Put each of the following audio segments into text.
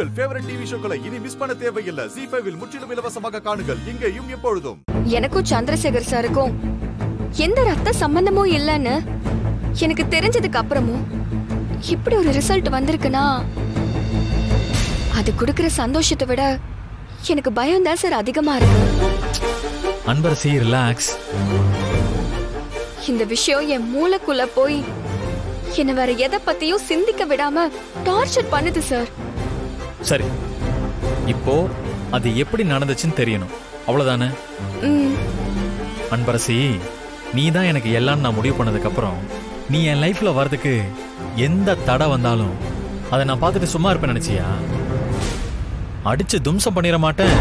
உங்கள் favourite TV ஷோக்களை இனி miss பண்ண தேவையில்லை ஜி ஃபைவில் முற்றிலும் இலவசமாக காணுங்கள் இங்கேயும் எப்பொழுதும் எனக்கும் சந்திரசேகர் சாருக்கும் எந்த ரத்த சம்பந்தமும் இல்லைன்னு எனக்கு தெரிஞ்சதுக்கு அப்புறமும் இப்படி ஒரு ரிசல்ட் வந்திருக்குன்னா அது கொடுக்கிற சந்தோஷத்தை விட எனக்கு பயம் தான் சார் அதிகமா இருக்கு அன்பரசி ரிலாக்ஸ் இந்த விஷயம் என் மூளைக்குள்ள போய் என்ன வேற எதை பத்தியும் சிந்திக்க விடாம டார்ச்சர் பண்ணுது சார் சரி இப்போ அது எப்படி நடந்துச்சுன்னு தெரியணும் அவ்வளவுதானே ம் அன்பரசி நீ தான் எனக்கு எல்லாம் நான் முடிவு பண்ணதுக்கு அப்புறம் நீ என் லைஃப்ல வர்றதுக்கு எந்த தடை வந்தாலும் அதை நான் பார்த்துட்டு சும்மா இருப்பேன் நினைச்சியா அடிச்சு தும்சம் பண்ணிட மாட்டேன்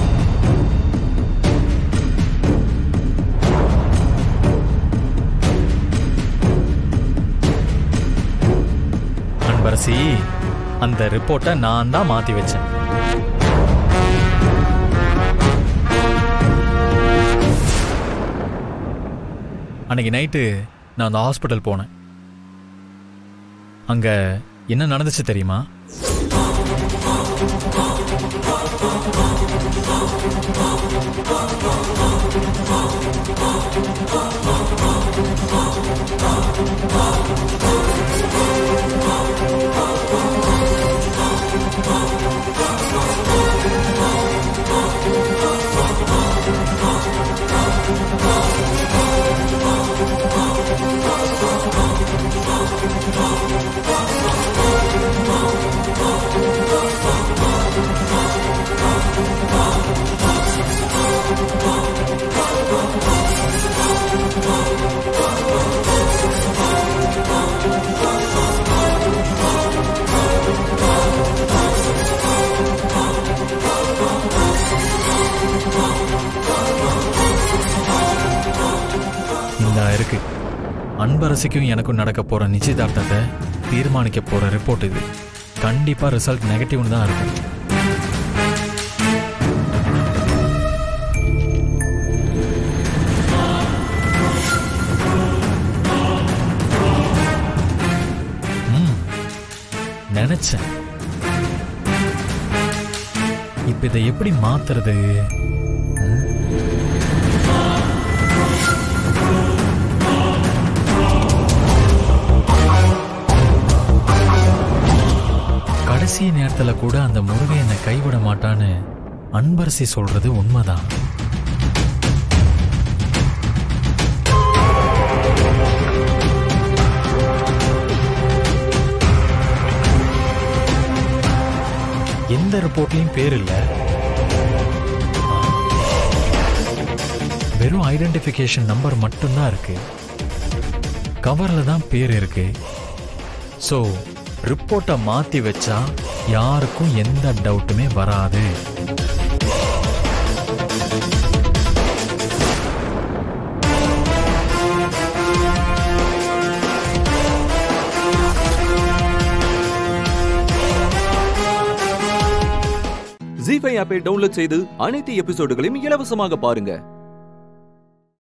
அன்பரசி அந்த ரிப்போர்ட்டை நான் தான் மாத்தி வச்சேன் அன்னைக்கு நைட்டு நான் அந்த ஹாஸ்பிட்டல் போனேன் அங்க என்ன நடந்துச்சு தெரியுமா இந்த இருக்கு அன்பரசிக்கும் எனக்கும் நடக்க போற நிச்சயதார்த்தத்தை தீர்மானிக்க போற ரிப்போர்ட் இது கண்டிப்பா ரிசல்ட் நெகட்டிவ்னு தான் இருக்கும் ம், நினைச்சேன் இப்ப இதை எப்படி மாத்துறது கடைசி நேரத்துல கூட அந்த முருகன் என்னை கைவிட மாட்டான்னு அன்பரசி சொல்றது உண்மைதான் எந்த ரிப்போர்ட்லயும் பேர் இல்ல வெறும் ஐடென்டிஃபிகேஷன் நம்பர் மட்டும்தான் இருக்கு கவர்ல தான் பேர் இருக்கு ஸோ ரிப்போர்ட்டை மாத்தி வச்சா யாருக்கும் எந்த டவுட்டுமே வராது ஜி ஃபைவ் ஆப்பை டவுன்லோட் செய்து அனைத்து எபிசோடுகளையும் இலவசமாக பாருங்க